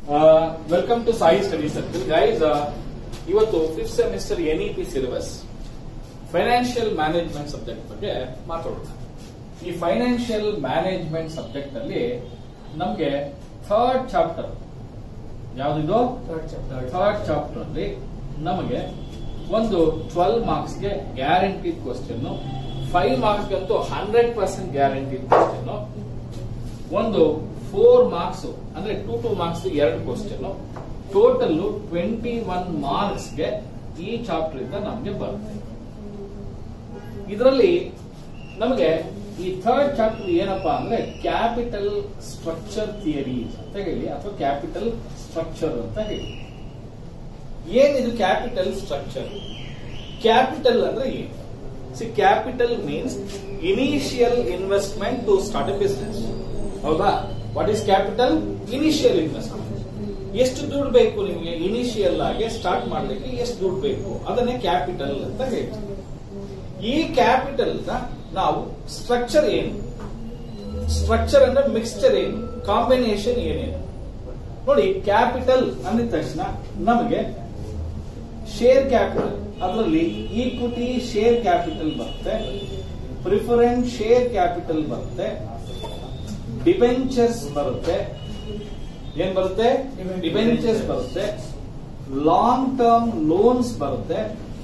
Welcome to Sai study circle guys ಇವತ್ತು fifth semester N E P syllabus financial management subject ಬಗ್ಗೆ ಮಾತಾಡೋಣ ಈ financial management subject ಅಲ್ಲಿ ನಮಗೆ ಥರ್ಡ್ ಚಾಪ್ಟರ್ ಯಾವ್ದಿದು ಥರ್ಡ್ ಚಾಪ್ಟರ್ ಅಲ್ಲಿ ನಮಗೆ ಒಂದು ಟ್ವೆಲ್ ಮಾರ್ಕ್ಸ್ ಗೆ ಗ್ಯಾರಂಟಿಡ್ ಕ್ವಶನ್ ಫೈವ್ ಮಾರ್ಕ್ಸ್ ಗಂತೂ ಹಂಡ್ರೆಡ್ ಪರ್ಸೆಂಟ್ ಗ್ಯಾರಂಟಿಡ್ ಕ್ವಶನ್ ಒಂದು ಫೋರ್ ಮಾರ್ಕ್ಸ್ ಅಂದ್ರೆ ಟೂ ಟೂ ಮಾರ್ಕ್ಸ್ ಎರಡು question total twenty one marks ಗೆ ಈ ಚಾಪ್ಟರ್ ಇಂದ ನಮಗೆ ಬರುತ್ತೆ ಇದರಲ್ಲಿ ನಮಗೆ ಈ ಥರ್ಡ್ ಚಾಪ್ಟರ್ ಏನಪ್ಪಾ ಅಂದ್ರೆ ಕ್ಯಾಪಿಟಲ್ ಸ್ಟ್ರಕ್ಚರ್ ಥಿಯರೀಸ್ ಅಂತ ಹೇಳಿ ಅಥವಾ ಕ್ಯಾಪಿಟಲ್ ಸ್ಟ್ರಕ್ಚರ್ ಅಂತ ಹೇಳಿ ಏನಿದು ಕ್ಯಾಪಿಟಲ್ ಸ್ಟ್ರಕ್ಚರ್ ಕ್ಯಾಪಿಟಲ್ ಅಂದ್ರೆ ಏನು see capital means initial investment to start a business ಹೌದಾ what is capital initial investment ಎಷ್ಟು ದುಡ್ಡು ಬೇಕು ನಿಮಗೆ ಇನಿಷಿಯಲ್ ಆಗಿ ಸ್ಟಾರ್ಟ್ ಮಾಡ್ಲಿಕ್ಕೆ ಎಷ್ಟು ದುಡ್ಡು ಬೇಕು ಅದನ್ನೇ ಕ್ಯಾಪಿಟಲ್ ಅಂತ ಹೇಳ್ತೀವಿ ಈ ಕ್ಯಾಪಿಟಲ್ ನ ನಾವು ಸ್ಟ್ರಕ್ಚರ್ ಏನು ಸ್ಟ್ರಕ್ಚರ್ ಅಂದ್ರೆ ಮಿಕ್ಸ್ಚರ್ ಏನು ಕಾಂಬಿನೇಷನ್ ಏನೇನು ನೋಡಿ ಕ್ಯಾಪಿಟಲ್ ಅಂದಿದ ತಕ್ಷಣ ನಮಗೆ ಶೇರ್ ಕ್ಯಾಪಿಟಲ್ ಅದರಲ್ಲಿ ಈಕ್ವಿಟಿ ಶೇರ್ ಕ್ಯಾಪಿಟಲ್ ಬರುತ್ತೆ ಪ್ರಿಫರೆನ್ಸ್ ಶೇರ್ ಕ್ಯಾಪಿಟಲ್ ಬರುತ್ತೆ ಡಿಬೆಂಚರ್ಸ್ ಬರುತ್ತೆ ಏನ್ ಬರುತ್ತೆ ಡಿಬೆಂಚರ್ಸ್ ಬರುತ್ತೆ ಲಾಂಗ್ ಟರ್ಮ್ ಲೋನ್ಸ್ ಬರುತ್ತೆ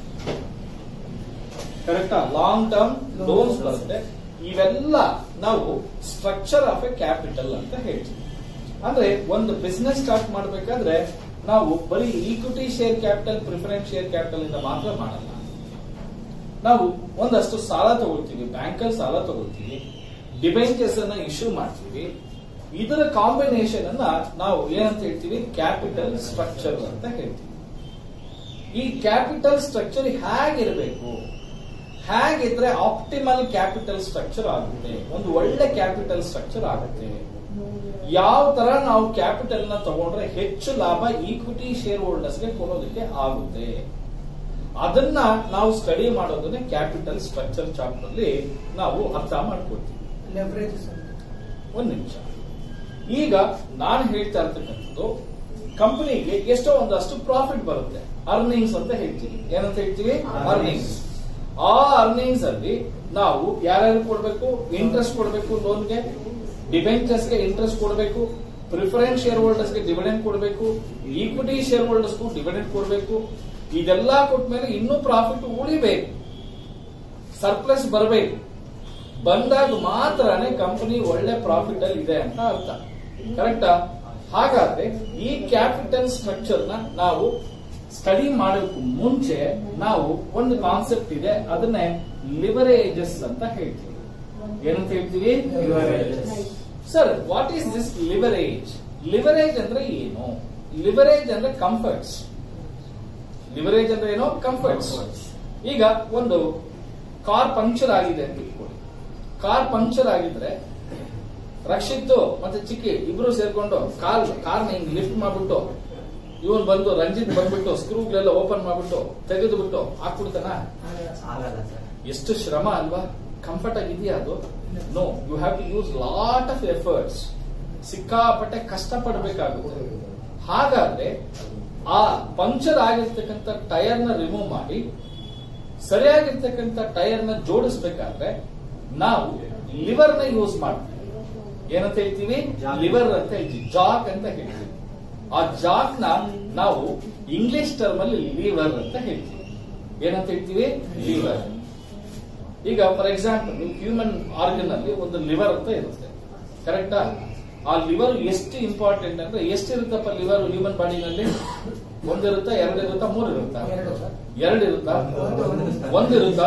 ಕರೆಕ್ಟಾ ಲಾಂಗ್ ಟರ್ಮ್ ಲೋನ್ಸ್ ಬರುತ್ತೆ ಇವೆಲ್ಲ ನಾವು ಸ್ಟ್ರಕ್ಚರ್ ಆಫ್ ಎ ಕ್ಯಾಪಿಟಲ್ ಅಂತ ಹೇಳ್ತೀವಿ ಅಂದ್ರೆ ಒಂದು ಬಿಸ್ನೆಸ್ ಸ್ಟಾರ್ಟ್ ಮಾಡಬೇಕಾದ್ರೆ ನಾವು ಬರೀ equity share capital preference share capital ಇಂದ ಮಾತ್ರ ಮಾಡಲ್ಲ ನಾವು ಒಂದಷ್ಟು ಸಾಲ ತಗೊಳ್ತೀವಿ ಬ್ಯಾಂಕಲ್ಲಿ ಸಾಲ ತಗೊಳ್ತೀವಿ ಡಿಬೆಂಚರ್ಸ್ ಅನ್ನ ಇಶ್ಯೂ ಮಾಡ್ತೀವಿ ಇದರ ಕಾಂಬಿನೇಷನ್ ಅನ್ನ ನಾವು ಏನಂತ ಹೇಳ್ತೀವಿ ಕ್ಯಾಪಿಟಲ್ ಸ್ಟ್ರಕ್ಚರ್ ಅಂತ ಹೇಳ್ತೀವಿ ಈ ಕ್ಯಾಪಿಟಲ್ ಸ್ಟ್ರಕ್ಚರ್ ಹೇಗಿರಬೇಕು ಹೇಗಿದ್ರೆ ಆಪ್ಟಿಮಲ್ ಕ್ಯಾಪಿಟಲ್ ಸ್ಟ್ರಕ್ಚರ್ ಆಗುತ್ತೆ ಒಂದು ಒಳ್ಳೆ ಕ್ಯಾಪಿಟಲ್ ಸ್ಟ್ರಕ್ಚರ್ ಆಗುತ್ತೆ ಯಾವ ತರ ನಾವು ಕ್ಯಾಪಿಟಲ್ ನ ತಗೊಂಡ್ರೆ ಹೆಚ್ಚು ಲಾಭ ಈಕ್ವಿಟಿ ಶೇರ್ ಹೋಲ್ಡರ್ಸ್ ಗೆ ಕೊಡೋದಕ್ಕೆ ಆಗುತ್ತೆ ಅದನ್ನ ನಾವು ಸ್ಟಡಿ ಮಾಡೋದನ್ನೇ ಕ್ಯಾಪಿಟಲ್ ಸ್ಟ್ರಕ್ಚರ್ ಚಾಪ್ಟರ್ ಅಲ್ಲಿ ನಾವು ಅರ್ಥ ಮಾಡ್ಕೊಳ್ತೀವಿ ಲೆವರೇಜ್ ಒಂದ್ ನಿಮಿಷ ಈಗ ನಾನು ಹೇಳ್ತಾ ಇರ್ತಕ್ಕಂಥದ್ದು ಕಂಪನಿಗೆ ಎಷ್ಟೋ ಒಂದಷ್ಟು ಪ್ರಾಫಿಟ್ ಬರುತ್ತೆ ಅರ್ನಿಂಗ್ಸ್ ಅಂತ ಹೇಳ್ತೀವಿ ಏನಂತ ಹೇಳ್ತೀವಿ ಅರ್ನಿಂಗ್ಸ್ ಆ ಅರ್ನಿಂಗ್ಸ್ ಅಲ್ಲಿ ನಾವು ಯಾರ್ಯಾರು ಕೊಡಬೇಕು ಇಂಟ್ರೆಸ್ಟ್ ಕೊಡಬೇಕು ಲೋನ್ಗೆ ಡಿಬೆಂಚರ್ಸ್ ಗೆ ಇಂಟ್ರೆಸ್ಟ್ ಕೊಡಬೇಕು ಪ್ರಿಫರೆನ್ಸ್ ಶೇರ್ ಹೋಲ್ಡರ್ಸ್ ಗೆ ಡಿವಿಡೆಂಡ್ ಕೊಡಬೇಕು ಈಕ್ವಿಟಿ ಶೇರ್ ಹೋಲ್ಡರ್ಸ್ ಡಿವಿಡೆಂಡ್ ಕೊಡಬೇಕು ಇದೆಲ್ಲ ಕೊಟ್ಮೇಲೆ ಇನ್ನೂ ಪ್ರಾಫಿಟ್ ಉಳಿಬೇಕು ಸರ್ಪ್ಲಸ್ ಬರಬೇಕು ಬಂದಾಗ ಮಾತ್ರನೇ ಕಂಪನಿ ಒಳ್ಳೆ ಪ್ರಾಫಿಟ್ ಅಲ್ಲಿ ಇದೆ ಅಂತ ಅರ್ಥ ಕರೆಕ್ಟಾ ಹಾಗಾದ್ರೆ ಈ ಕ್ಯಾಪಿಟಲ್ ಸ್ಟ್ರಕ್ಚರ್ ನ ನಾವು ಸ್ಟಡಿ ಮಾಡೋಕ್ಕೂ ಮುಂಚೆ ನಾವು ಒಂದು ಕಾನ್ಸೆಪ್ಟ್ ಇದೆ ಅದನ್ನೇ ಲಿವರೇಜಸ್ ಅಂತ ಹೇಳ್ತೀವಿ ಏನಂತ ಹೇಳ್ತೀವಿ sir what is this leverage leverage ಅಂದ್ರೆ ಏನು ಲಿವರೇಜ್ ಅಂದ್ರೆ ಕಂಫರ್ಟ್ಸ್ ಲಿವರೇಜ್ ಅಂದ್ರೆ ಏನು ಕಂಫರ್ಟ್ಸ್ ಈಗ ಒಂದು ಕಾರ್ ಪಂಕ್ಚರ್ ಆಗಿದೆ ಅಂತ ಇಟ್ಕೊಳ್ಳಿ ಕಾರ್ ಪಂಕ್ಚರ್ ಆಗಿದ್ರೆ ರಕ್ಷಿತ್ ಮತ್ತೆ ಚಿಕ್ಕಿ ಇಬ್ರು ಸೇರ್ಕೊಂಡು ಕಾರ್ ಕಾರ್ನ ಹಿಂಗ್ ಲಿಫ್ಟ್ ಮಾಡ್ಬಿಟ್ಟು ಇವನ್ ಬಂದು ರಂಜಿತ್ ಬಂದ್ಬಿಟ್ಟು ಸ್ಕ್ರೂಗಳೆಲ್ಲ ಓಪನ್ ಮಾಡ್ಬಿಟ್ಟು ತೆಗೆದು ಬಿಟ್ಟು ಹಾಕ್ಬಿಡ್ತಾನ ಆಗಲ್ಲ ಸರ್ ಎಷ್ಟು ಶ್ರಮ ಅಲ್ವಾ ಕಂಫರ್ಟ್ ಆಗಿದೆಯಾ ಅದು no you have to use lot of efforts ಸಿಕ್ಕಾಪಟ್ಟೆ ಕಷ್ಟಪಡಬೇಕಾಗುತ್ತೆ ಹಾಗಾದ್ರೆ ಆ ಪಂಕ್ಚರ್ ಆಗಿರ್ತಕ್ಕಂಥ ಟೈರ್ ನ ರಿಮೂವ್ ಮಾಡಿ ಸರಿಯಾಗಿರ್ತಕ್ಕಂಥ ಟೈರ್ ನ ಜೋಡಿಸ್ಬೇಕಾದ್ರೆ ನಾವು ಲಿವರ್ ನ ಯೂಸ್ ಮಾಡ್ತೀವಿ ಏನಂತ ಹೇಳ್ತೀವಿ ಜಾಕ್. ಲಿವರ್ ಅಂತ ಹೇಳ್ತೀವಿ ಜಾಕ್ ಅಂತ ಹೇಳ್ತೀವಿ ಆ ಜಾಕ್ ನ ನಾವು ಇಂಗ್ಲಿಷ್ ಟರ್ಮ್ ಅಲ್ಲಿ ಲಿವರ್ ಅಂತ ಹೇಳ್ತೀವಿ ಏನಂತ ಹೇಳ್ತೀವಿ ಲಿವರ್ ಈಗ ಫಾರ್ ಎಕ್ಸಾಂಪಲ್ ಹ್ಯೂಮನ್ ಆರ್ಗನ್ ಅಲ್ಲಿ ಒಂದು ಲಿವರ್ ಅಂತ ಇರುತ್ತೆ ಕರೆಕ್ಟಾ ಆ ಲಿವರ್ ಎಷ್ಟು ಇಂಪಾರ್ಟೆಂಟ್ ಅಂದ್ರೆ ಎಷ್ಟಿರುತ್ತಪ್ಪ ಲಿವರ್ ಹ್ಯೂಮನ್ ಬಾಡಿನಲ್ಲಿ ಒಂದಿರುತ್ತಾ ಎರಡು ಇರುತ್ತಾ ಮೂರು ಇರುತ್ತಾ ಎರಡು ಸರ್. ಎರಡು ಇರುತ್ತಾ ಒಂದು. ಒಂದಿರುತ್ತಾ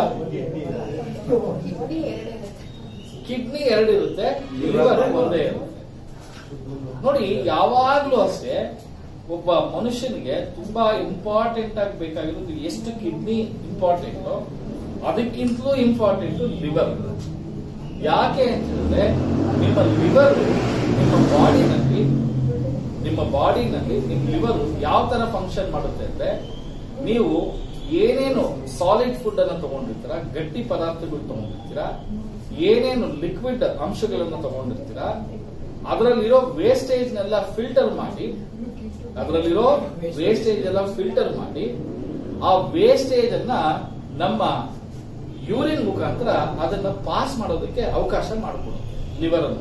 ಕಿಡ್ನಿ ಎರಡೇ ಕಿಡ್ನಿ ಎರಡು ಇರುತ್ತೆ ಲಿವರ್ ಒಂದೇ ಇರುತ್ತೆ ನೋಡಿ ಯಾವಾಗ್ಲೂ ಅಷ್ಟೇ ಒಬ್ಬ ಮನುಷ್ಯನಿಗೆ ತುಂಬಾ ಇಂಪಾರ್ಟೆಂಟ್ ಆಗಿ ಬೇಕಾಗಿರೋದು ಎಷ್ಟು ಕಿಡ್ನಿ ಇಂಪಾರ್ಟೆಂಟ್ ಅದಕ್ಕಿಂತಲೂ ಇಂಪಾರ್ಟೆಂಟ್ ಲಿವರ್ ಯಾಕೆ ಅಂತ ಹೇಳಿದ್ರೆ ನಿಮ್ಮ ಲಿವರ್ ನಿಮ್ಮ ಬಾಡಿನಲ್ಲಿ ನಿಮ್ಮ ಬಾಡಿನಲ್ಲಿ ನಿಮ್ಮ ಲಿವರ್ ಯಾವ ತರ ಫಂಕ್ಷನ್ ಮಾಡುತ್ತೆ ಅಂದ್ರೆ ನೀವು ಏನೇನು ಸಾಲಿಡ್ ಫುಡ್ ಅನ್ನ ತಗೊಂಡಿರ್ತೀರಾ ಗಟ್ಟಿ ಪದಾರ್ಥಗಳು ತಗೊಂಡಿರ್ತೀರಾ ಏನೇನು ಲಿಕ್ವಿಡ್ ಅಂಶಗಳನ್ನ ತಗೊಂಡಿರ್ತೀರಾ ಅದರಲ್ಲಿರೋ ವೇಸ್ಟೇಜ್ ನೆಲ್ಲ ಫಿಲ್ಟರ್ ಮಾಡಿ ಅದರಲ್ಲಿರೋ ವೇಸ್ಟೇಜ್ ಎಲ್ಲ ಫಿಲ್ಟರ್ ಮಾಡಿ ಆ ವೇಸ್ಟೇಜ್ ಅನ್ನ ನಮ್ಮ ಯೂರಿನ್ ಮುಖಾಂತರ ಅದನ್ನ ಪಾಸ್ ಮಾಡೋದಕ್ಕೆ ಅವಕಾಶ ಮಾಡಿಕೊಡುತ್ತೆ ಲಿವರ್ ಅನ್ನು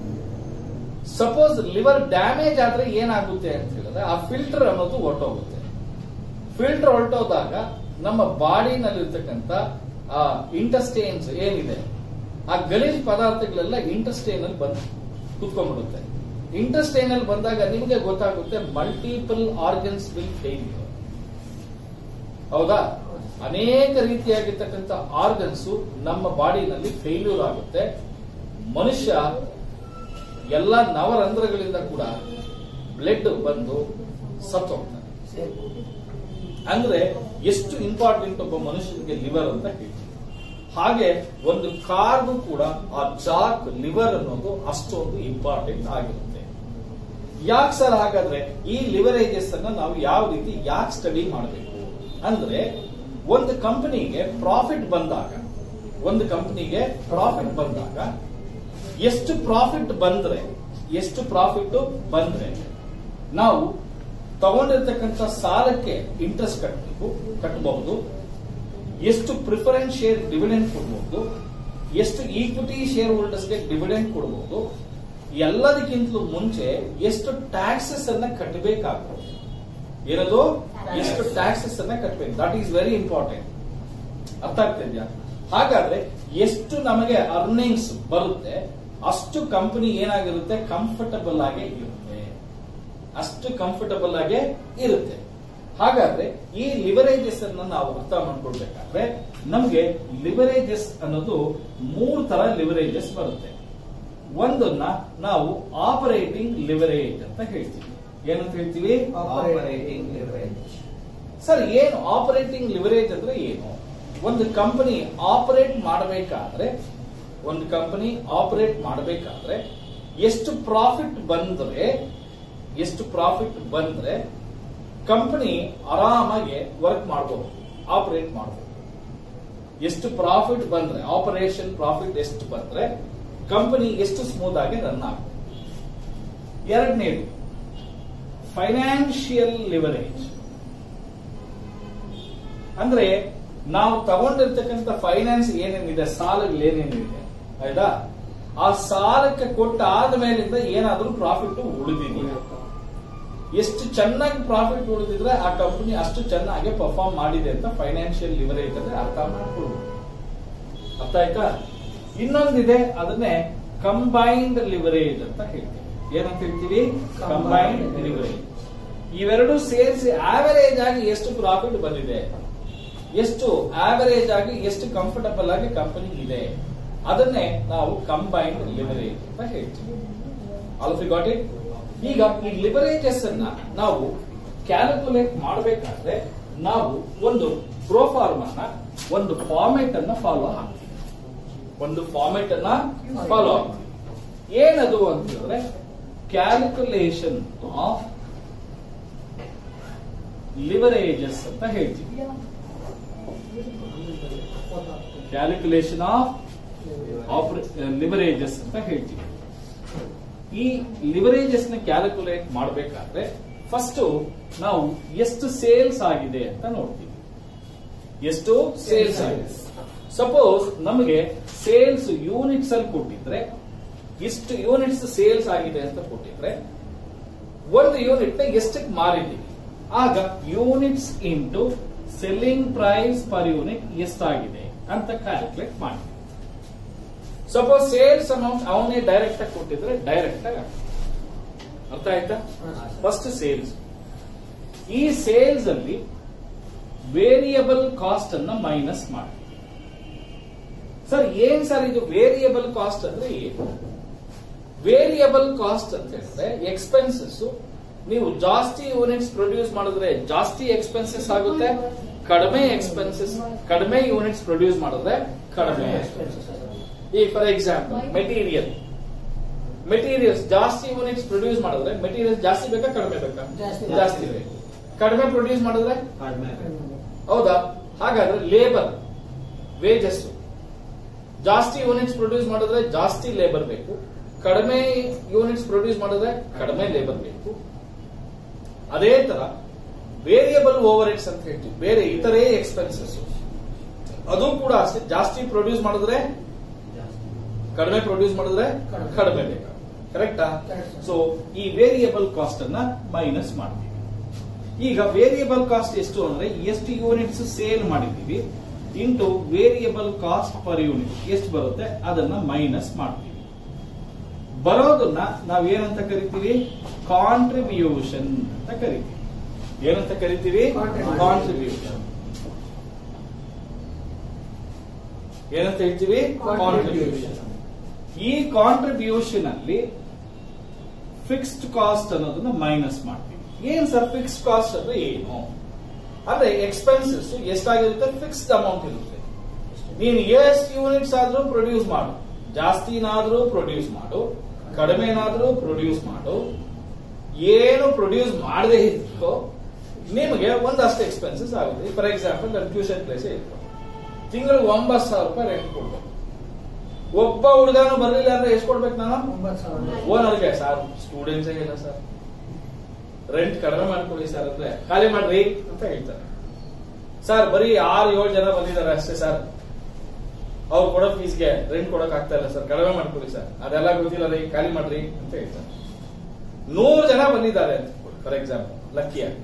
ಸಪೋಸ್ ಲಿವರ್ ಡ್ಯಾಮೇಜ್ ಆದ್ರೆ ಏನಾಗುತ್ತೆ ಅಂತ ಹೇಳಿದ್ರೆ ಆ ಫಿಲ್ಟರ್ ಅನ್ನೋದು ಹೊರಟೋಗುತ್ತೆ ಫಿಲ್ಟರ್ ಹೊರಟೋದಾಗ ನಮ್ಮ ಬಾಡಿನಲ್ಲಿರ್ತಕ್ಕಂಥ ಆ ಇಂಟಸ್ಟೈನ್ಸ್ ಏನಿದೆ ಆ ಗಲೀಜ್ ಪದಾರ್ಥಗಳೆಲ್ಲ ಇಂಟಸ್ಟೈನ್ ಅಲ್ಲಿ ಬಂದು ಕುತ್ಕೊಂಡ್ಬಿಡುತ್ತೆ ಇಂಟಸ್ಟೈನ್ ಅಲ್ಲಿ ಬಂದಾಗ ನಿಮಗೆ ಗೊತ್ತಾಗುತ್ತೆ ಮಲ್ಟಿಪಲ್ ಆರ್ಗನ್ಸ್ ವಿಲ್ ಫೇಲ್ಯೂರ್ ಹೌದಾ ಅನೇಕ ರೀತಿಯಾಗಿರ್ತಕ್ಕಂಥ ಆರ್ಗನ್ಸ್ ನಮ್ಮ ಬಾಡಿನಲ್ಲಿ ಫೇಲ್ಯೂರ್ ಆಗುತ್ತೆ ಮನುಷ್ಯ ಎಲ್ಲ ನವರಂಧ್ರಗಳಿಂದ ಕೂಡ ಬ್ಲಡ್ ಬಂದು ಸತ್ತೋಗ್ತಾನೆ ಅಂದ್ರೆ ಎಷ್ಟು ಇಂಪಾರ್ಟೆಂಟ್ ಒಬ್ಬ ಮನುಷ್ಯನಿಗೆ ಲಿವರ್ ಅಂತ ಹೇಳ್ತೀವಿ ಹಾಗೆ ಒಂದು ಕಾರ್ಗೂ ಕೂಡ ಆ ಜಾಕ್ ಲಿವರ್ ಅನ್ನೋದು ಅಷ್ಟೊಂದು ಇಂಪಾರ್ಟೆಂಟ್ ಆಗಿರುತ್ತೆ ಯಾಕೆ ಸರ್ ಹಾಗಾದ್ರೆ ಈ ಲಿವರೇಜಸ್ ಅನ್ನ ನಾವು ಯಾವ ರೀತಿ ಯಾಕೆ ಸ್ಟಡಿ ಮಾಡಬೇಕು ಅಂದ್ರೆ ಒಂದು ಕಂಪನಿಗೆ ಪ್ರಾಫಿಟ್ ಬಂದಾಗ ಒಂದು ಕಂಪನಿಗೆ ಪ್ರಾಫಿಟ್ ಬಂದಾಗ ಎಷ್ಟು ಪ್ರಾಫಿಟ್ ಬಂದ್ರೆ ಎಷ್ಟು ಪ್ರಾಫಿಟ್ ಬಂದ್ರೆ ನಾವು ತಗೊಂಡಿರ್ತಕ್ಕಂಥ ಸಾಲಕ್ಕೆ ಇಂಟ್ರೆಸ್ಟ್ ಕಟ್ಟಬೇಕು ಕಟ್ಟಬಹುದು ಎಷ್ಟು ಪ್ರಿಫರೆನ್ಸ್ ಶೇರ್ ಡಿವಿಡೆಂಡ್ ಕೊಡಬಹುದು ಎಷ್ಟು ಈಕ್ವಿಟಿ ಶೇರ್ ಹೋಲ್ಡರ್ಸ್ಗೆ ಡಿವಿಡೆಂಡ್ ಕೊಡಬಹುದು ಎಲ್ಲದಕ್ಕಿಂತಲೂ ಮುಂಚೆ ಎಷ್ಟು ಟ್ಯಾಕ್ಸಸ್ ಅನ್ನ ಕಟ್ಟಬೇಕಾಗ್ತದೆ ಏನದು ಎಷ್ಟು ಟ್ಯಾಕ್ಸಸ್ ಅನ್ನ ಕಟ್ಟಬೇಕು ದಟ್ ಈಸ್ ವೆರಿ ಇಂಪಾರ್ಟೆಂಟ್ ಅರ್ಥ ಆಗ್ತಿದ್ಯಾ ಹಾಗಾದ್ರೆ ಎಷ್ಟು ನಮಗೆ ಅರ್ನಿಂಗ್ಸ್ ಬರುತ್ತೆ ಅಷ್ಟು ಕಂಪನಿ ಏನಾಗಿರುತ್ತೆ ಕಂಫರ್ಟಬಲ್ ಆಗಿ ಇರುತ್ತೆ ಅಷ್ಟು ಕಂಫರ್ಟಬಲ್ ಆಗಿ ಇರುತ್ತೆ ಹಾಗಾದ್ರೆ ಈ ಲಿವರೇಜಸ್ ಅನ್ನ ನಾವು ಅರ್ಥ ಮಾಡ್ಕೊಳ್ಬೇಕಾದ್ರೆ ನಮಗೆ ಲಿವರೇಜಸ್ ಅನ್ನೋದು ಮೂರು ತರ ಲಿವರೇಜಸ್ ಬರುತ್ತೆ ಒಂದನ್ನ ನಾವು ಆಪರೇಟಿಂಗ್ ಲಿವರೇಜ್ ಅಂತ ಹೇಳ್ತೀವಿ ಏನಂತ ಹೇಳ್ತೀವಿ ಆಪರೇಟಿಂಗ್ ಲಿವರೇಜ್ ಸರ್ ಏನು ಆಪರೇಟಿಂಗ್ ಲಿವರೇಜ್ ಅಂದ್ರೆ ಏನು ಒಂದು ಕಂಪನಿ ಆಪರೇಟ್ ಮಾಡಬೇಕಾದ್ರೆ ಒಂದು ಕಂಪನಿ ಆಪರೇಟ್ ಮಾಡಬೇಕಾದ್ರೆ ಎಷ್ಟು ಪ್ರಾಫಿಟ್ ಬಂದ್ರೆ ಎಷ್ಟು ಪ್ರಾಫಿಟ್ ಬಂದ್ರೆ ಕಂಪನಿ ಆರಾಮಾಗಿ ವರ್ಕ್ ಮಾಡಬಹುದು ಆಪರೇಟ್ ಮಾಡಬಹುದು ಎಷ್ಟು ಪ್ರಾಫಿಟ್ ಬಂದ್ರೆ ಆಪರೇಷನ್ ಪ್ರಾಫಿಟ್ ಎಷ್ಟು ಬಂದ್ರೆ ಕಂಪನಿ ಎಷ್ಟು ಸ್ಮೂತ್ ಆಗಿ ರನ್ ಆಗುತ್ತೆ ಎರಡನೇದು ಫೈನಾನ್ಷಿಯಲ್ ಲಿವರೇಜ್ ಅಂದ್ರೆ ನಾವು ತಗೊಂಡಿರ್ತಕ್ಕಂಥ ಫೈನಾನ್ಸ್ ಏನೇನಿದೆ ಸಾಲಗಳು ಏನೇನಿದೆ ಆಯ್ತಾ ಆ ಸಾಲಕ್ಕೆ ಕೊಟ್ಟ ಆದ್ಮೇಲಿಂದ ಏನಾದ್ರೂ ಪ್ರಾಫಿಟ್ ಉಳಿದಿದೆಯಾ ಎಷ್ಟು ಚೆನ್ನಾಗಿ ಪ್ರಾಫಿಟ್ ಉಳಿದಿದ್ರೆ ಆ ಕಂಪನಿ ಅಷ್ಟು ಚೆನ್ನಾಗಿ ಪರ್ಫಾರ್ಮ್ ಮಾಡಿದೆ ಅಂತ ಫೈನಾನ್ಷಿಯಲ್ ಲಿವರೇಜ್ ಅಂದ್ರೆ ಅರ್ಥ ಮಾಡ್ಕೊಳ್ಬೋದು ಅರ್ಥ ಆಯ್ತಾ ಇನ್ನೊಂದಿದೆ ಅದನ್ನೇ ಕಂಬೈನ್ಡ್ ಲಿವರೇಜ್ ಅಂತ ಹೇಳ್ತೀವಿ ಏನಂತ ಹೇಳ್ತೀವಿ ಕಂಬೈನ್ಡ್ ಲಿವರೇಜ್ ಇವೆರಡು ಸೇರಿಸಿ ಆವರೇಜ್ ಆಗಿ ಎಷ್ಟು ಪ್ರಾಫಿಟ್ ಬಂದಿದೆ ಎಷ್ಟು ಆವರೇಜ್ ಆಗಿ ಎಷ್ಟು ಕಂಫರ್ಟಬಲ್ ಆಗಿ ಕಂಪನಿ ಇದೆ ಅದನ್ನೇ ನಾವು ಕಂಬೈನ್ಡ್ ಲಿವರೇಜ್ ಅಂತ ಹೇಳ್ತೀವಿ ಆಲ್ಫಿ ಗಾಟ್ ಇಟ್ ಈಗ ಈ ಲಿವರೇಜಸ್ ಅನ್ನ ನಾವು ಕ್ಯಾಲ್ಕುಲೇಟ್ ಮಾಡಬೇಕಾದ್ರೆ ನಾವು ಒಂದು ಪ್ರೋಫಾರ್ಮನ್ನ ಒಂದು ಫಾರ್ಮೆಟ್ ಅನ್ನ ಫಾಲೋ ಹಾಕ್ತೀವಿ ಒಂದು ಫಾರ್ಮೆಟ್ ಅನ್ನ ಫಾಲೋ ಆಗ್ತೀವಿ ಏನದು ಅಂತ ಹೇಳಿದ್ರೆ ಕ್ಯಾಲ್ಕುಲೇಷನ್ ಆಫ್ ಲಿವರೇಜಸ್ ಅಂತ ಹೇಳ್ತೀವಿ ಕ್ಯಾಲ್ಕುಲೇಷನ್ ಆಫ್ ಲಿವರೇಜಸ್ ಅಂತ ಹೇಳ್ತೀವಿ ಈ ಲಿವರೇಜಸ್ ನ ಕ್ಯಾಲ್ಕುಲೇಟ್ ಮಾಡಬೇಕಾದ್ರೆ ಫಸ್ಟ್ ನಾವು ಎಷ್ಟು ಸೇಲ್ಸ್ ಆಗಿದೆ ಅಂತ ನೋಡ್ತೀವಿ ಎಷ್ಟು ಸೇಲ್ಸ್ ಆಗಿದೆ ಸಪೋಸ್ ನಮಗೆ ಸೇಲ್ಸ್ ಯೂನಿಟ್ಸ್ ಅಲ್ಲಿ ಕೊಟ್ಟಿದ್ರೆ ಇಷ್ಟು ಯೂನಿಟ್ಸ್ ಸೇಲ್ಸ್ ಆಗಿದೆ ಅಂತ ಕೊಟ್ಟಿದ್ರೆ ಒಂದು ಯೂನಿಟ್ ನ ಎಷ್ಟಕ್ಕೆ ಮಾರಿದ್ದೀವಿ ಆಗ units into selling price per unit ಎಷ್ಟಾಗಿದೆ ಅಂತ ಕ್ಯಾಲ್ಕುಲೇಟ್ ಮಾಡಿ ಸಪೋಸ್ ಸೇಲ್ಸ್ ಅಮೌಂಟ್ ಅವನೇ ಡೈರೆಕ್ಟ್ ಆಗಿ ಕೊಟ್ಟಿದ್ರೆ ಡೈರೆಕ್ಟ್ ಆಗಿ ಹಾಕ್ತೀವಿ. ಅರ್ಥ ಆಯ್ತಾ ಫಸ್ಟ್ ಸೇಲ್ಸ್ ಈ ಸೇಲ್ಸ್ ಅಲ್ಲಿ ವೇರಿಯಬಲ್ ಕಾಸ್ಟ್ ಅನ್ನ ಮೈನಸ್ ಮಾಡಿ ಸರ್ ಏನ್ ಸರ್ ಇದು ವೇರಿಯಬಲ್ ಕಾಸ್ಟ್ ಅಂದ್ರೆ ಏನು ವೇರಿಯಬಲ್ ಕಾಸ್ಟ್ ಅಂತ ಹೇಳಿದ್ರೆ ಎಕ್ಸ್ಪೆನ್ಸಸ್ ನೀವು ಜಾಸ್ತಿ ಯೂನಿಟ್ಸ್ ಪ್ರೊಡ್ಯೂಸ್ ಮಾಡಿದ್ರೆ ಜಾಸ್ತಿ ಎಕ್ಸ್ಪೆನ್ಸಸ್ ಆಗುತ್ತೆ ಕಡಿಮೆ ಎಕ್ಸ್ಪೆನ್ಸಸ್ ಕಡಿಮೆ ಯೂನಿಟ್ಸ್ ಪ್ರೊಡ್ಯೂಸ್ ಮಾಡಿದ್ರೆ ಕಡಿಮೆ ಎಕ್ಸ್ಪೆನ್ಸಸ್ ಈ ಫಾರ್ ಎಕ್ಸಾಂಪಲ್ ಮೆಟೀರಿಯಲ್ ಮೆಟೀರಿಯಲ್ಸ್ ಜಾಸ್ತಿ ಯೂನಿಟ್ಸ್ ಪ್ರೊಡ್ಯೂಸ್ ಮಾಡಿದ್ರೆ ಮೆಟೀರಿಯಲ್ಸ್ ಜಾಸ್ತಿ ಬೇಕಾ ಕಡಿಮೆ ಬೇಕಾ ಜಾಸ್ತಿ. ಜಾಸ್ತಿ ಬೇಕು ಕಡಿಮೆ ಪ್ರೊಡ್ಯೂಸ್ ಮಾಡಿದ್ರೆ ಕಡಿಮೆ ಹೌದಾ ಹಾಗಾದ್ರೆ ಲೇಬರ್ ವೇಜಸ್ ಜಾಸ್ತಿ ಯೂನಿಟ್ಸ್ ಪ್ರೊಡ್ಯೂಸ್ ಮಾಡಿದ್ರೆ ಜಾಸ್ತಿ ಲೇಬರ್ ಬೇಕು ಕಡಿಮೆ ಯೂನಿಟ್ಸ್ ಪ್ರೊಡ್ಯೂಸ್ ಮಾಡಿದ್ರೆ ಕಡಿಮೆ ಲೇಬರ್ ಬೇಕು ಅದೇ ತರ ವೇರಿಯಬಲ್ ಓವರ್ ಹೆಡ್ಸ್ ಅಂತ ಹೇಳ್ತೀವಿ ಬೇರೆ ಇತರೆ ಎಕ್ಸ್ಪೆನ್ಸಸ್ ಅದು ಕೂಡ ಅಷ್ಟೇ ಜಾಸ್ತಿ ಪ್ರೊಡ್ಯೂಸ್ ಮಾಡಿದ್ರೆ ಕಡಿಮೆ ಪ್ರೊಡ್ಯೂಸ್ ಮಾಡಿದ್ರೆ ಕಡಿಮೆ. ಕಡಿಮೆ ಬೇಕು ಕರೆಕ್ಟಾ Correct, sir. ಸೊ ಈ ವೇರಿಯಬಲ್ ಕಾಸ್ಟ್ ಅನ್ನ ಮೈನಸ್ ಮಾಡ್ತೀವಿ ಈಗ ವೇರಿಯಬಲ್ ಕಾಸ್ಟ್ ಎಷ್ಟು ಅಂದ್ರೆ ಎಷ್ಟು ಯೂನಿಟ್ಸ್ ಸೇಲ್ ಮಾಡಿದೀವಿ into variable cost per unit ಎಷ್ಟು ಬರುತ್ತೆ ಅದನ್ನ ಮೈನಸ್ ಮಾಡ್ತೀವಿ ಬರೋದನ್ನ ನಾವ್ ಏನಂತ ಕರಿತೀವಿ ಕಾಂಟ್ರಿಬ್ಯೂಷನ್ ಅಂತ ಕರಿತೀವಿ ಏನಂತ ಕರಿತೀವಿ Contribution. ಕಾಂಟ್ರಿಬ್ಯೂಷನ್ ಏನಂತ ಹೇಳ್ತೀವಿ ಕಾಂಟ್ರಿಬ್ಯೂಷನ್ ಈ ಕಾಂಟ್ರಿಬ್ಯೂಷನ್ ಅಲ್ಲಿ ಫಿಕ್ಸ್ಡ್ ಕಾಸ್ಟ್ ಅನ್ನೋದನ್ನ ಮೈನಸ್ ಮಾಡ್ತೀವಿ ಏನ್ ಸರ್ ಫಿಕ್ಸ್ಡ್ ಕಾಸ್ಟ್ ಅಂದ್ರೆ ಏನು ಅಂದ್ರೆ ಎಕ್ಸ್ಪೆನ್ಸಸ್ ಎಷ್ಟಾಗಿರುತ್ತೆ ಫಿಕ್ಸ್ಡ್ ಅಮೌಂಟ್ ಇರುತ್ತೆ ನೀನು ಎಷ್ಟು ಯೂನಿಟ್ಸ್ ಆದ್ರೂ ಪ್ರೊಡ್ಯೂಸ್ ಮಾಡು ಜಾಸ್ತಿನಾದ್ರೂ ಪ್ರೊಡ್ಯೂಸ್ ಮಾಡು ಕಡಿಮೆನಾದ್ರೂ ಪ್ರೊಡ್ಯೂಸ್ ಮಾಡು ಏನು ಪ್ರೊಡ್ಯೂಸ್ ಮಾಡದೇ ಇತ್ತು ನಿಮಗೆ ಒಂದಷ್ಟು ಎಕ್ಸ್ಪೆನ್ಸಸ್ ಆಗುತ್ತೆ ಫಾರ್ ಎಕ್ಸಾಂಪಲ್ ನನ್ನ ಟ್ಯೂಷನ್ ಪ್ಲೇಸ್ ಇತ್ತು ತಿಂಗಳಿಗೆ ಒಂಬತ್ತು ಸಾವಿರ ರೂಪಾಯಿ ರೆಂಟ್ ಕೊಡ್ಬೇಕು ಒಬ್ಬ ಹುಡುಗನು ಬರಲಿಲ್ಲ ಅಂದ್ರೆ ಎಷ್ಟು ಕೊಡ್ಬೇಕು ನಾನು ಒಂಬತ್ತು ಸಾವಿರ ಓನರ್ಗೆ ಸರ್ ಸ್ಟೂಡೆಂಟ್ಸ್ ಇಲ್ಲ ಸರ್ ರೆಂಟ್ ಕಡಿಮೆ ಮಾಡ್ಕೊಳ್ಳಿ ಸರ್ ಅಂದ್ರೆ ಖಾಲಿ ಮಾಡ್ರಿ ಅಂತ ಹೇಳ್ತಾರೆ ಸರ್ ಬರೀ ಆರು ಏಳು ಜನ ಬಂದಿದ್ದಾರೆ ಅಷ್ಟೇ ಸರ್ ಅವ್ರು ಕೊಡೋ ಫೀಸ್ಗೆ ರೆಂಟ್ ಕೊಡಕ್ ಆಗ್ತಾ ಇಲ್ಲ ಸರ್ ಕಡಿಮೆ ಮಾಡ್ಕೊಳ್ಳಿ ಸರ್ ಅದೆಲ್ಲ ಗೊತ್ತಿಲ್ಲ ರೀ ಖಾಲಿ ಮಾಡ್ರಿ ಅಂತ ಹೇಳ್ತಾರೆ ನೂರು ಜನ ಬಂದಿದ್ದಾರೆ ಅಂತ ಫಾರ್ ಎಕ್ಸಾಂಪಲ್ ಲಕ್ಕಿಯಾಗಿ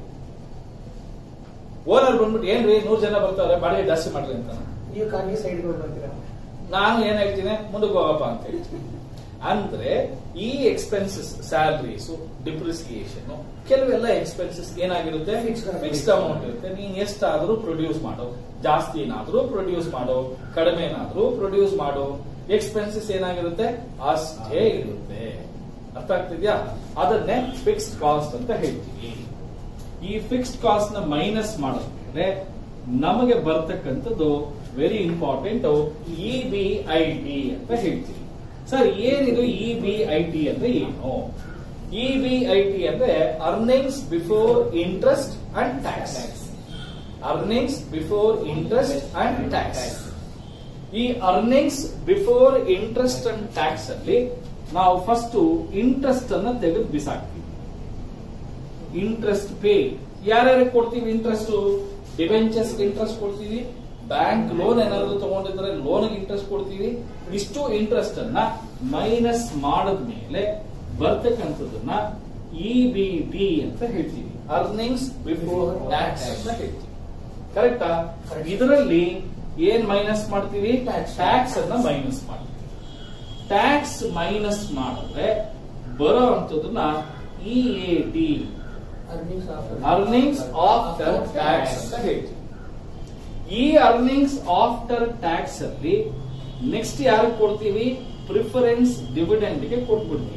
ಓನರ್ ಬಂದ್ಬಿಟ್ಟು ಏನ್ರಿ ನೂರು ಜನ ಬರ್ತಾರೆ ಬಾಡಿಗೆ ಜಾಸ್ತಿ ಮಾಡ್ರಿ ಅಂತ ನೀವು ಖಾಲಿ ಸೈಡ್ ಬರ್ತೀರಾ ನಾನು ಏನ್ ಹೇಳ್ತೀನಿ ಮುಂದಕ್ಕೆ ಹೋಗಪ್ಪ ಅಂತ ಹೇಳ್ತೀನಿ ಅಂದ್ರೆ ಈ ಎಕ್ಸ್ಪೆನ್ಸಸ್ ಸ್ಯಾಲರೀಸ್ ಡಿಪ್ರಿಸಿಯೇಷನ್ ಕೆಲವೆಲ್ಲ ಎಕ್ಸ್ಪೆನ್ಸಸ್ ಏನಾಗಿರುತ್ತೆ Fixed ಆಗಿರುತ್ತೆ. ಫಿಕ್ಸ್ಡ್ ಅಮೌಂಟ್ ಇರುತ್ತೆ ನೀನ್ ಎಷ್ಟಾದ್ರೂ ಪ್ರೊಡ್ಯೂಸ್ ಮಾಡೋ ಜಾಸ್ತಿನಾದ್ರೂ ಪ್ರೊಡ್ಯೂಸ್ ಮಾಡೋ ಕಡಿಮೆನಾದ್ರೂ ಪ್ರೊಡ್ಯೂಸ್ ಮಾಡೋ ಎಕ್ಸ್ಪೆನ್ಸಸ್ ಏನಾಗಿರುತ್ತೆ ಅಷ್ಟೇ ಇರುತ್ತೆ ಅರ್ಥ ಆಗ್ತಿದ್ಯಾ ಅದನ್ನೇ ಫಿಕ್ಸ್ಡ್ ಕಾಸ್ಟ್ ಅಂತ ಹೇಳ್ತೀವಿ ಈ ಫಿಕ್ಸ್ಡ್ ಕಾಸ್ಟ್ ನ ಮೈನಸ್ ಮಾಡಿದ್ರೆ ನಮಗೆ ಬರ್ತಕ್ಕಂಥದ್ದು very important E B I T ಅಂತ ಹೇಳ್ತೀವಿ ಸರ್ ಏನಿದು ಇ ಬಿ ಐ ಟಿ ಅಂದ್ರೆ ಏನು ಇ ಬಿ ಐ ಟಿ ಅಂದ್ರೆ earnings before interest and tax earnings before interest and tax ಈ earnings before interest and tax ಅಲ್ಲಿ ನಾವು ಫಸ್ಟ್ ಇಂಟ್ರೆಸ್ಟ್ ಅನ್ನ ತೆಗೆದು ಬಿಸಾಕ್ತೀವಿ ಇಂಟ್ರೆಸ್ಟ್ ಪೇ ಯಾರ್ಯಾರಿಗೆ ಕೊಡ್ತೀವಿ ಇಂಟ್ರೆಸ್ಟ್ ಡಿವೆಂಚರ್ಸ್ ಇಂಟ್ರೆಸ್ಟ್ ಕೊಡ್ತೀವಿ ಬ್ಯಾಂಕ್ ಲೋನ್ ಏನಾದ್ರು ತಗೊಂಡಿದ್ರೆ ಲೋನ್ ಇಂಟ್ರೆಸ್ಟ್ ಕೊಡ್ತೀವಿ ಇಷ್ಟು ಇಂಟ್ರೆಸ್ಟ್ ಅನ್ನ ಮೈನಸ್ ಮಾಡಿದ್ಮೇಲೆ ಬರ್ತಕ್ಕಂಥದ್ದನ್ನ ಇ ಬಿ ಟಿ ಅಂತ ಹೇಳ್ತೀವಿ ಅರ್ನಿಂಗ್ಸ್ ಬಿಫೋರ್ ಟ್ಯಾಕ್ಸ್ ಅಂತ ಹೇಳ್ತೀವಿ ಕರೆಕ್ಟಾ Correct. ಇದರಲ್ಲಿ ಏನ್ ಮೈನಸ್ ಮಾಡ್ತೀವಿ Tax. ಟ್ಯಾಕ್ಸ್ ಅನ್ನ ಮೈನಸ್ ಮಾಡ್ತೀವಿ ಟ್ಯಾಕ್ಸ್ ಮೈನಸ್ ಮಾಡಿದ್ರೆ ಬರೋ ಅಂತದನ್ನ E A T earnings earnings after tax ಅಂತ ಹೇಳ್ತೀವಿ ಈ ಅರ್ನಿಂಗ್ಸ್ ಆಫ್ಟರ್ ಟ್ಯಾಕ್ಸ್ ಅಲ್ಲಿ ನೆಕ್ಸ್ಟ್ ಯಾರಿಗೆ ಕೊಡ್ತೀವಿ ಪ್ರಿಫರೆನ್ಸ್ ಡಿವಿಡೆಂಡ್ ಗೆ ಕೊಟ್ಬಿಡ್ತೀವಿ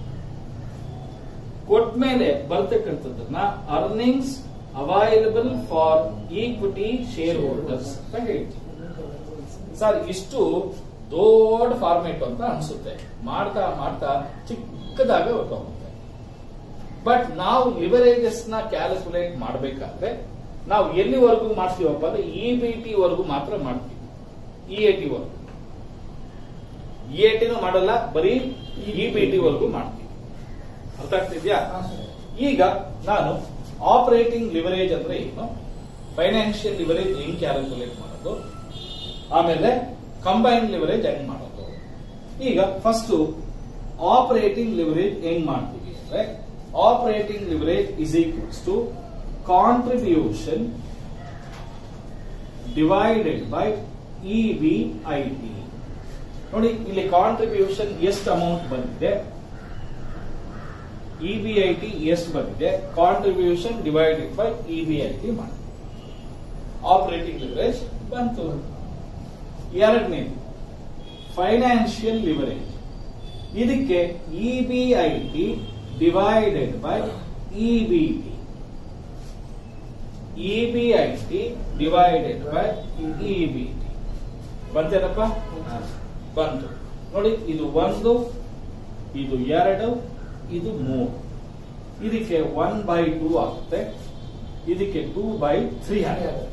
ಕೊಟ್ಮೇಲೆ ಬರ್ತಕ್ಕಂಥದ್ದನ್ನ earnings available for equity shareholders ಅಂತ ಹೇಳ್ತೀವಿ ಸರ್ ಇಷ್ಟು ದೊಡ್ಡ ಫಾರ್ಮೇಟ್ ಅಂತ ಅನ್ಸುತ್ತೆ ಮಾಡ್ತಾ ಮಾಡ್ತಾ ಚಿಕ್ಕದಾಗ ಹೊರಟೋಗುತ್ತೆ ಬಟ್ ನಾವು ಲಿವರೇಜಸ್ ನ ಕ್ಯಾಲ್ಕುಲೇಟ್ ಮಾಡಬೇಕಾದ್ರೆ ನಾವು ಎಲ್ಲಿವರೆಗೂ ಮಾಡ್ತೀವಪ್ಪ ಅಂದ್ರೆ ಇ ಬಿ ಟಿ ವರೆಗೂ ಮಾತ್ರ ಮಾಡ್ತೀವಿ ಇ ಎ ಟಿ ವರೆಗೂ ಇ ಎ ಟಿನೂ ಮಾಡಲ್ಲ ಬರೀ ಇ ಬಿ ಟಿ ವರೆಗೂ ಮಾಡ್ತೀವಿ ಅರ್ಥ ಆಗ್ತಿದ್ಯಾ ಈಗ ನಾನು ಆಪರೇಟಿಂಗ್ ಲಿವರೇಜ್ ಅಂದ್ರೆ ಏನು ಫೈನಾನ್ಷಿಯಲ್ ಲಿವರೇಜ್ ಹೆಂಗ್ ಕ್ಯಾಲ್ಕುಲೇಟ್ ಮಾಡೋದು ಆಮೇಲೆ ಕಂಬೈನ್ ಲಿವರೇಜ್ ಹೆಂಗ್ ಮಾಡೋದು ಈಗ ಫಸ್ಟ್ ಆಪರೇಟಿಂಗ್ ಲಿವರೇಜ್ ಹೆಂಗ್ ಮಾಡ್ತೀವಿ ಅಂದ್ರೆ operating leverage is equals to contribution divided by E B I T ನೋಡಿ ಇಲ್ಲಿ ಕಾಂಟ್ರಿಬ್ಯೂಷನ್ ಎಷ್ಟು ಅಮೌಂಟ್ ಬಂದಿದೆ ಇ ಬಿ ಐ ಟಿ ಎಷ್ಟು ಬಂದಿದೆ contribution divided by E B I T ಮಾಡಿ ಆಪರೇಟಿಂಗ್ ಲಿವರೇಜ್ ಬಂತು ಎರಡನೇದು ಫೈನಾನ್ಷಿಯಲ್ ಲಿವರೇಜ್ ಇದಕ್ಕೆ E B I T divided by E B T E B I T divided by E B T ಬಂತೇನಪ್ಪ ಬಂತು ನೋಡಿ ಇದು ಒಂದು ಇದು ಎರಡು ಇದು ಮೂರು ಇದಕ್ಕೆ ಒನ್ ಬೈ ಟೂ ಆಗುತ್ತೆ ಇದಕ್ಕೆ ಟೂ ಬೈ ತ್ರೀ ಆಗುತ್ತೆ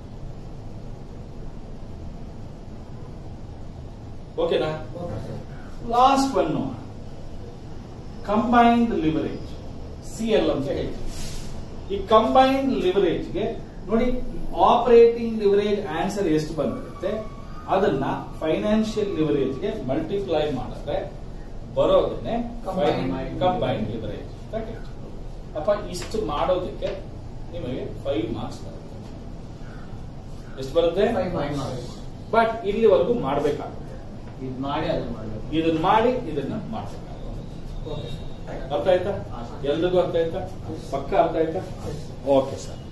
ಓಕೆನಾ last one combined leverage C L ಅಂತ ಹೇಳ್ತೀವಿ ಈ ಕಂಬೈನ್ಡ್ ಲಿವರೇಜ್ಗೆ ನೋಡಿ ಆಪರೇಟಿಂಗ್ ಲಿವರೇಜ್ ಆನ್ಸರ್ ಎಷ್ಟು ಬಂದಿರುತ್ತೆ ಅದನ್ನ ಫೈನಾನ್ಷಿಯಲ್ ಲಿವರೇಜ್ಗೆ ಮಲ್ಟಿಪ್ಲೈ ಮಾಡಿದ್ರೆ ಬರೋದನ್ನೇ Combined. ಕಂಬೈನ್ಡ್ ಲಿವರೇಜ್ ಅಂತ ಹೇಳ್ತೀವಿ ಅಪ್ಪ ಇಷ್ಟು ಮಾಡೋದಕ್ಕೆ ನಿಮಗೆ ಫೈವ್ ಮಾರ್ಕ್ಸ್ ಬರುತ್ತೆ ಎಷ್ಟು ಬರುತ್ತೆ Five marks. ಬಟ್ ಇಲ್ಲಿವರೆಗೂ ಮಾಡಬೇಕಾಗುತ್ತೆ ಇದು ಮಾಡಿ ಅದನ್ನ ಮಾಡ್ಬೇಕು ಇದನ್ನ ಮಾಡಿ ಇದನ್ನ ಮಾಡಬೇಕಾಗುತ್ತೆ ಓಕೆ ಅರ್ಥ ಆಯ್ತಾ ಎಲ್ರಿಗೂ ಅರ್ಥ ಆಯ್ತಾ ಪಕ್ಕ ಅರ್ಥ ಆಯ್ತಾ ಓಕೆ ಸರ್